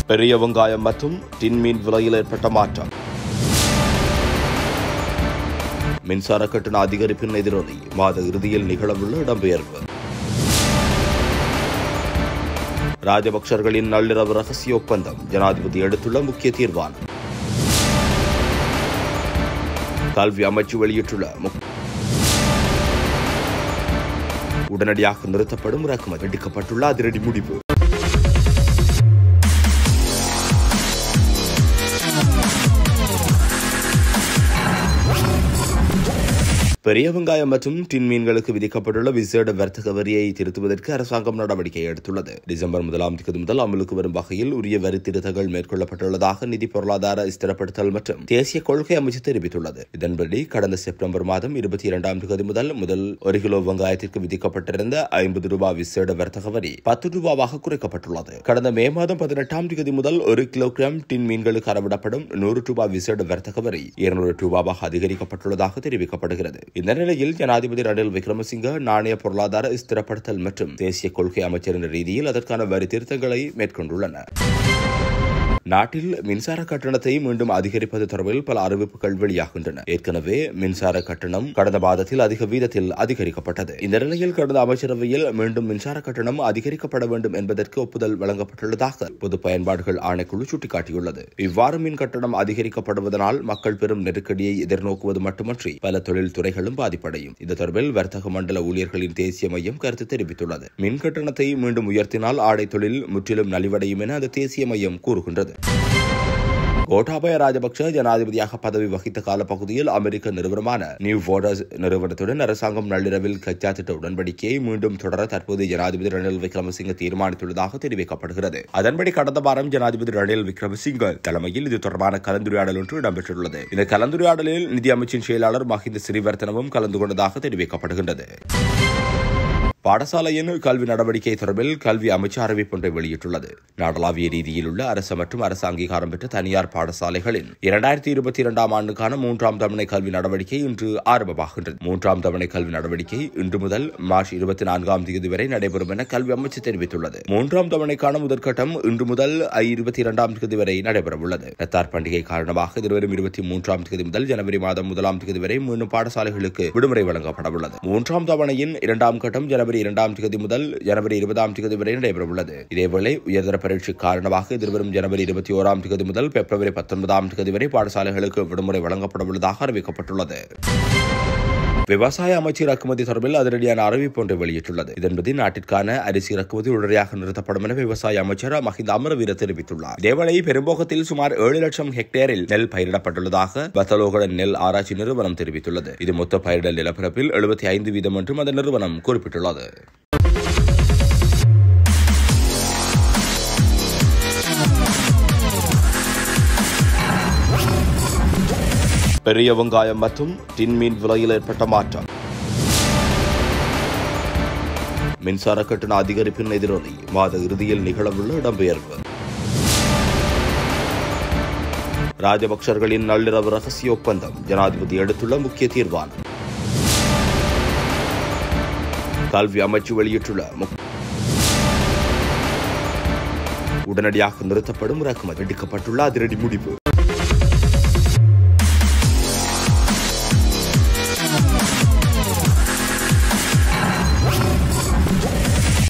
பெரிய வெங்காயம் மற்றும் டின்மீன் விலையில் ஏற்பட்ட மாற்றம் மின்சார கட்டண அதிகரிப்பின் எதிரொலி மாத இறுதியில் நிகழவுள்ள இடம்பெயர்வு ராஜபக்சர்களின் நள்ளிரவு ரகசிய ஒப்பந்தம் ஜனாதிபதி எடுத்துள்ள முக்கிய தீர்மானம் கல்வி அமைச்சு வெளியிட்டுள்ள முக்- உடனடியாக நிறுத்தப்படும் இறக்குமதி எடுக்கப்பட்டுள்ள அதிரடி முடிவு பெரிய வெங்காயம் மற்றும் டின் மீன்களுக்கு விதிக்கப்பட்டுள்ள விசேட வர்த்தக வரியை திருத்துவதற்கு அரசாங்கம் நடவடிக்கை எடுத்துள்ளது டிசம்பர் முதலாம் தேதி முதல் அமலுக்கு வரும் வகையில் உரிய வரி திருத்தங்கள் மேற்கொள்ளப்பட்டுள்ளதாக நிதி பொருளாதார ஸ்திரப்படுத்தல் மற்றும் தேசிய கொள்கை அமைச்சு தெரிவித்துள்ளது இதன்படி கடந்த செப்டம்பர் மாதம் இருபத்தி இரண்டாம் தேதி முதல் முதல் ஒரு கிலோ வெங்காயத்திற்கு விதிக்கப்பட்டிருந்த ஐம்பது ரூபாய் விசேட வர்த்தக வரி பத்து ரூபாவாக குறைக்கப்பட்டுள்ளது கடந்த மே மாதம் பதினெட்டாம் தேதி முதல் ஒரு கிலோகிராம் டின் மீன்களுக்கு அறவிடப்படும் நூறு ரூபாய் விசேட வர்த்தக வரி இருநூறு ரூபாவாக அதிகரிக்கப்பட்டுள்ளதாக தெரிவிக்கப்படுகிறது இந்த நிலையில் ஜனாதிபதி ரணில் விக்ரமசிங்க நாணய பொருளாதார ஸ்திரப்படுத்தல் மற்றும் தேசிய கொள்கை அமைச்சர் என்ற ரீதியில் அதற்கான வரி திருத்தங்களை மேற்கொண்டுள்ளனர் நாட்டில் மின்சார கட்டணத்தை மீண்டும் அதிகரிப்பது தொடர்பில் பல அறிவிப்புகள் வெளியாகின்றன ஏற்கனவே மின்சார கட்டணம் கடந்த மாதத்தில் அதிக வீதத்தில் அதிகரிக்கப்பட்டது இந்த நிலையில் கடந்த அமைச்சரவையில் மீண்டும் மின்சார கட்டணம் அதிகரிக்கப்பட வேண்டும் என்பதற்கு ஒப்புதல் வழங்கப்பட்டுள்ளதாக பொது பயன்பாடுகள் ஆணைக்குழு சுட்டிக்காட்டியுள்ளது இவ்வாறு மின் கட்டணம் அதிகரிக்கப்படுவதனால் மக்கள் பெரும் நெருக்கடியை எதிர்நோக்குவது மட்டுமன்றி பல தொழில் துறைகளும் பாதிப்படையும் இது தொடர்பில் வர்த்தக மண்டல ஊழியர்களின் தேசிய மையம் கருத்து தெரிவித்துள்ளது மின் கட்டணத்தை மீண்டும் உயர்த்தினால் ஆடை தொழில் முற்றிலும் நலிவடையும் என அந்த தேசிய மையம் கூறுகின்றது கோட்டாபய ராஜபக்ஷ ஜனாதிபதியாக பதவி வகித்த காலப்பகுதியில் அமெரிக்க நிறுவனமான நியூ வோர்டர்ஸ் நிறுவனத்துடன் அரசாங்கம் நள்ளிரவில் கச்சா திட்ட உடன்படிக்கையை மீண்டும் தொடர தற்போது ஜனாதிபதி ரணில் விக்ரமசிங்க தீர்மானித்துள்ளதாக தெரிவிக்கப்படுகிறது அதன்படி கடந்த வாரம் ஜனாதிபதி ரணில் விக்ரமசிங்க தலைமையில் இது தொடர்பான கலந்துரையாடல் ஒன்று இடம்பெற்றுள்ளது இந்த கலந்துரையாடலில் நிதி அமைச்சின் செயலாளர் மஹிந்த சிறிவர்த்தனவும் கலந்து கொண்டதாக தெரிவிக்கப்படுகின்றது பாடசாலையின் கல்வி நடவடிக்கை தொடர்பில் கல்வி அமைச்சு அறிவிப்பொன்றை வெளியிட்டுள்ளது நாடளாவிய ரீதியில் உள்ள அரசு மற்றும் அரசு அங்கீகாரம் பெற்ற தனியார் பாடசாலைகளின் இரண்டாயிரத்தி இருபத்தி இரண்டாம் ஆண்டுக்கான மூன்றாம் தவணை கல்வி நடவடிக்கை இன்று ஆரம்பமாகின்றது மூன்றாம் தவணை கல்வி நடவடிக்கை இன்று முதல் மார்ச் இருபத்தி நான்காம் தேதி வரை நடைபெறும் என கல்வி அமைச்சு தெரிவித்துள்ளது மூன்றாம் தவணைக்கான முதற்கட்டம் இன்று முதல் இருபத்தி இரண்டாம் தேதி வரை நடைபெறவுள்ளது நத்தார் பண்டிகை காரணமாக எதிர்வரும் இருபத்தி மூன்றாம் தேதி முதல் ஜனவரி மாதம் முதலாம் தேதி வரை மீண்டும் பாடசாலைகளுக்கு விடுமுறை வழங்கப்படவுள்ளது மூன்றாம் தவணையின் இரண்டாம் கட்டம் ஜனவரி இரண்டாம் தேதி முதல் ஜனவரி இருபதாம் தேதி வரை நடைபெறவுள்ளது இதேவேளை உயர்தர பரீட்சை காரணமாக எதிர்வரும் ஜனவரி இருபத்தி ஓராம் தேதி முதல் பிப்ரவரி பத்தொன்பதாம் தேதி வரை பாடசாலைகளுக்கு விடுமுறை வழங்கப்படவுள்ளதாக அறிவிக்கப்பட்டுள்ளது விவசாய அமைச்சர் இறக்குமதி தொடர்பில் அதிரடியான அறிவிப்பு ஒன்றை வெளியிட்டுள்ளது இதன்படி நாட்டிற்கான அரிசி இறக்குமதி உடனடியாக நிறுத்தப்படும் என விவசாய அமைச்சர் மஹிந்த அமரவீர தெரிவித்துள்ளார் இதேவேளை பெரும்போகத்தில் சுமார் ஏழு லட்சம் ஹெக்டேரில் நெல் பயிரிடப்பட்டுள்ளதாக பத்தலோகட நெல் ஆராய்ச்சி நிறுவனம் தெரிவித்துள்ளது இது மொத்த பயிரிடல் நிலப்பரப்பில் எழுபத்தி ஐந்து வீதம் என்றும் அந்த நிறுவனம் குறிப்பிட்டுள்ளது பெரிய வெங்காயம் மற்றும் டின்மீன் விலையில் ஏற்பட்ட மாற்றம் மின்சார கட்டண அதிகரிப்பின் எதிரொலி மாத இறுதியில் நிகழவுள்ள இடம்பெயர்வு ராஜபக்சர்களின் நள்ளிரவு ரகசிய ஒப்பந்தம் ஜனாதிபதி எடுத்துள்ள முக்கிய தீர்மானம் கல்வி அமைச்சு வெளியிட்டுள்ள முக்- உடனடியாக நிறுத்தப்படும் இறக்குமதி எடுக்கப்பட்டுள்ள அதிரடி முடிவு